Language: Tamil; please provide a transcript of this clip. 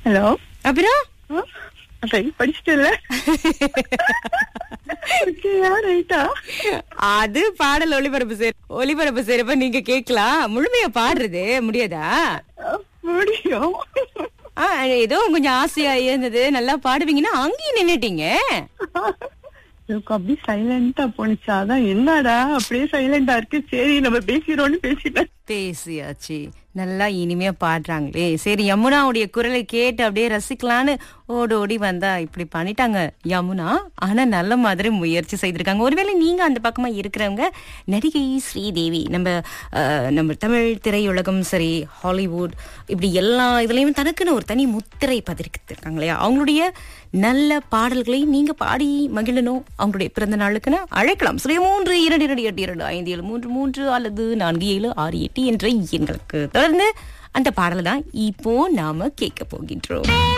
ஹலோ அப்புறம் படிச்சுட்டு ஓகேயா ரைட்டா அது பாடல் ஒளிபரப்பு செய்ய ஒளிபரப்பு செய்யறப்ப நீங்க கேக்கலாம் முழுமையா பாடுறது முடியாதா முடியும் ஆ, ஏதோ கொஞ்சம் ஆசையா இருந்தது நல்லா பாடுவீங்கன்னா அங்கேயும் நின்னுட்டீங்க எனக்கு அப்படியே சைலண்டா போனுச்சு அதான் என்னடா அப்படியே சைலண்டா இருக்கு சரி நம்ம பேசிடுறோம்னு பேசிட்டேன் பேசியாச்சு நல்லா இனிமையா பாடுறாங்களே சரி யமுனாவுடைய குரலை கேட்டு அப்படியே ரசிக்கலான்னு ஓடி ஓடி வந்தா இப்படி பண்ணிட்டாங்க யமுனா ஆனா நல்ல மாதிரி முயற்சி செய்திருக்காங்க ஒருவேளை நீங்க அந்த பக்கமா இருக்கிறவங்க நடிகை ஸ்ரீதேவி நம்ம அஹ், நம்ம தமிழ் திரையுலகம் சரி ஹாலிவுட் இப்படி எல்லா இதுலயும் தனக்குன்னு ஒரு தனி முத்திரை பதிர்த்திருக்காங்க இல்லையா அவங்களுடைய நல்ல பாடல்களை நீங்க பாடி மகிழணும் அவங்களுடைய பிறந்த நாளுக்குன்னு அழைக்கலாம் சுய மூன்று இரண்டு இரண்டு எட்டு இரண்டு ஐந்து ஏழு மூன்று மூன்று அல்லது நான்கு ஏழு ஆறு எட்டு என்ற எண்களுக்கு தொடர்ந்து அந்த பாடலை தான் இப்போ நாம கேட்க போகின்றோம்